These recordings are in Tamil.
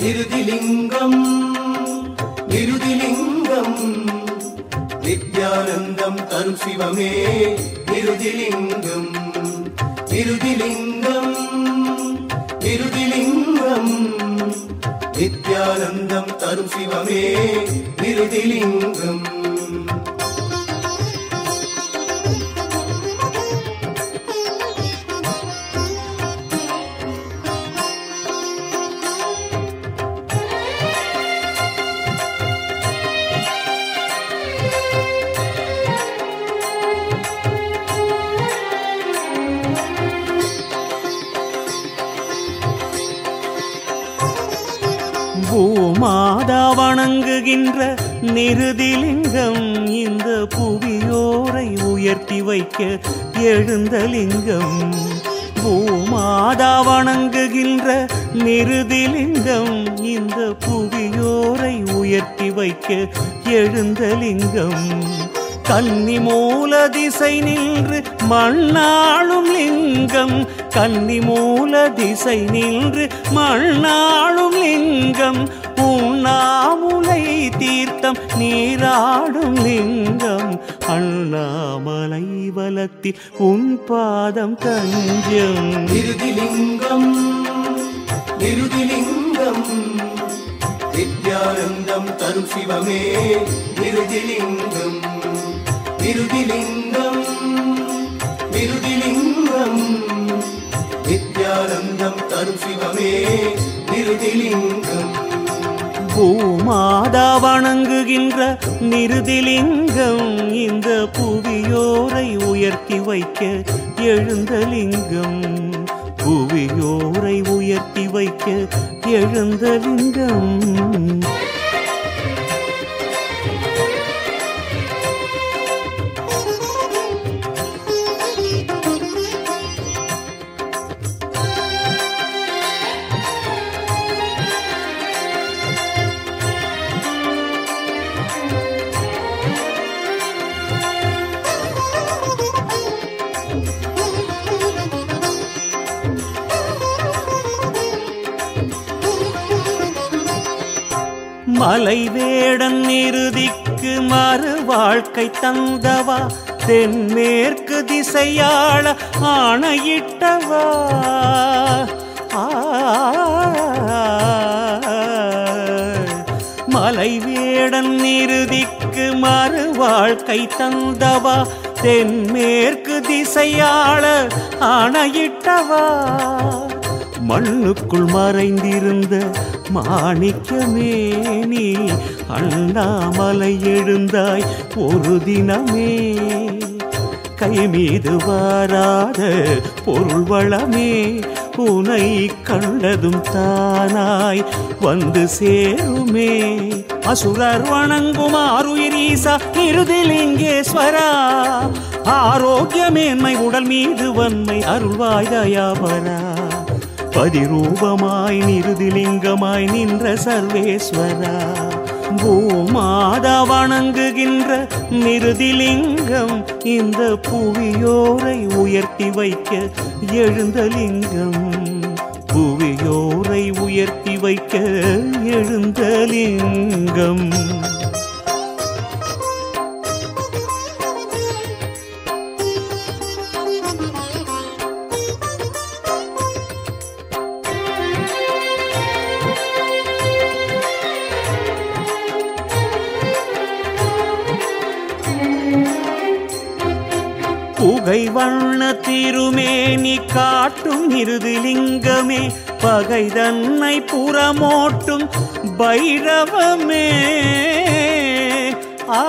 நிருதிலிங்கம் நிருதிலிங்கம் நித்யானந்தம் தரும் சிவமே நிருதிலிங்கம் நிருதிலிங்கம் நிருதிலிங்கம் நித்யானந்தம் தரும் சிவமே நிருதிலிங்கம் பூமாதா வணங்குகின்ற நிருதிலிங்கம் இந்த புவியோரை உயர்த்தி வைக்க எழுந்த லிங்கம் பூமாதா வணங்குகின்ற நிருதிலிங்கம் இந்த புவியோரை உயர்த்தி வைக்க எழுந்த லிங்கம் கன்னி மூல திசை நின்று மண்ணாளும் லிங்கம் கன்னி மூல திசை நின்று மண்ணாளும் லிங்கம் உண்ணாமுலை தீர்த்தம் நீராடும் லிங்கம் அண்ணாமலை வலத்தில் உன் பாதம் தஞ்சம் நிருதிலிங்கம் நிருதிலிங்கம் நித்யானந்தம் தரும் சிவமே நிருதிலிங்கம் நிருதிலிங்கம் நிருதிலிங்கம் நித்யானந்தம் தரும் சிவமே நிருதிலிங்கம் பூமாதா வணங்குகின்ற நிருதிலிங்கம் இந்த புவியோரை உயர்த்தி வைக்க எழுந்த லிங்கம் புவியோரை உயர்த்தி வைக்க எழுந்த லிங்கம் மலை வேடன் நிருதிக்கு மறு வாழ்க்கை தந்தவா தென்மேற்கு திசையாள ஆணையிட்டவா ஆ, மலை வேடன் நிருதிக்கு மறு வாழ்க்கை தந்தவா தென்மேற்கு திசையாள ஆணையிட்டவா மண்ணுக்குள் மறைந்திருந்த மாணிக்கமே நீ அண்ணாமலை எழுந்தாய் ஒரு தினமே கை மீது வாராத பொருள் வளமே உனை கண்டதும் தானாய் வந்து சேருமே அசுரர் வணங்கும் ஆருயிரீசா இருதிலிங்கேஸ்வரா ஆரோக்கியமேன்மை உடல் மீது வன்மை அருள்வாய் தயாபரா பதிரூபமாய் நிருதிலிங்கமாய் நின்ற சர்வேஸ்வரா பூமாதா வணங்குகின்ற நிருதிலிங்கம் இந்த புவியோரை உயர்த்தி வைக்க எழுந்த லிங்கம் புவியோரை உயர்த்தி வைக்க எழுந்த லிங்கம் புகை வண்ண திருமேனி காட்டும் இருதிலிங்கமே பகை தன்னை புறமோட்டும் பைரவமே ஆ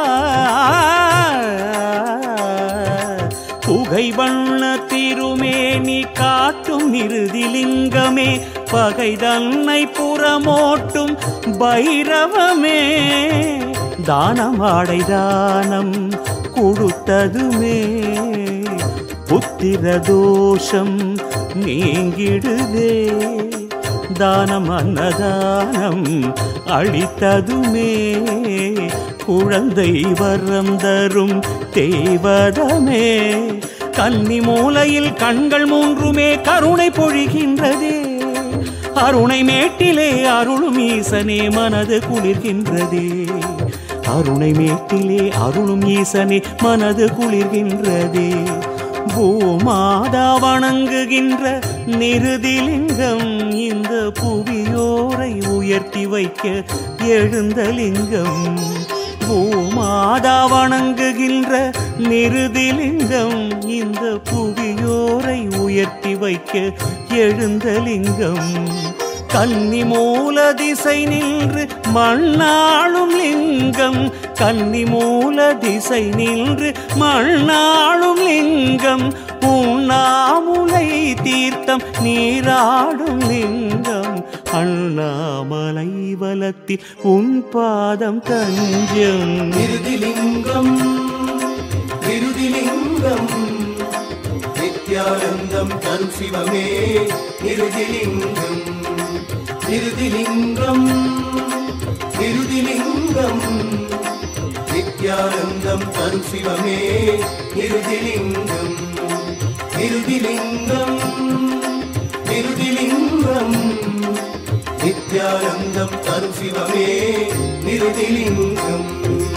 புகை வண்ண திருமேனி காட்டும் இருதிலிங்கமே பகை தன்னை புறமோட்டும் பைரவமே தானமாடை தானம் கொடுத்ததுமே புத்திர தோஷம் நீங்கிடுதே தானம் அன்னதானம் அளித்ததுமே குழந்தை வரம் தரும் தேவதமே கன்னி மூலையில் கண்கள் மூன்றுமே கருணை பொழிகின்றதே அருணை மேட்டிலே அருளும் ஈசனே மனது குளிர்கின்றதே அருணை மேட்டிலே அருளும் ஈசனே மனது குளிர்கின்றதே பூமாதா வணங்குகின்ற நிருதிலிங்கம் இந்த புவியோரை உயர்த்தி வைக்க எழுந்த லிங்கம் பூமாதா வணங்குகின்ற நிருதிலிங்கம் இந்த புவியோரை உயர்த்தி வைக்க எழுந்த லிங்கம் கன்னி மூல திசை நின்று மண்ணாளும் லிங்கம் கன்னி மூல திசை நின்று மண்ணாளும் லிங்கம் உண்ணாமுலை தீர்த்தம் நீராடும் லிங்கம் அண்ணாமலை வலத்தில் உன் பாதம் தஞ்சம் நிருதிலிங்கம் நிருதிலிங்கம் நித்யானந்தம் தரும் சிவமே நிருதிலிங்கம் நிருதிலிங்கம் நிருதிலிங்கம் நித்யானந்தம் தரும் சிவமே நிருதிலிங்கம் நிருதிலிங்கம் நிருதிலிங்கம் நித்யானந்தம் தரும் சிவமே நிருதிலிங்கம்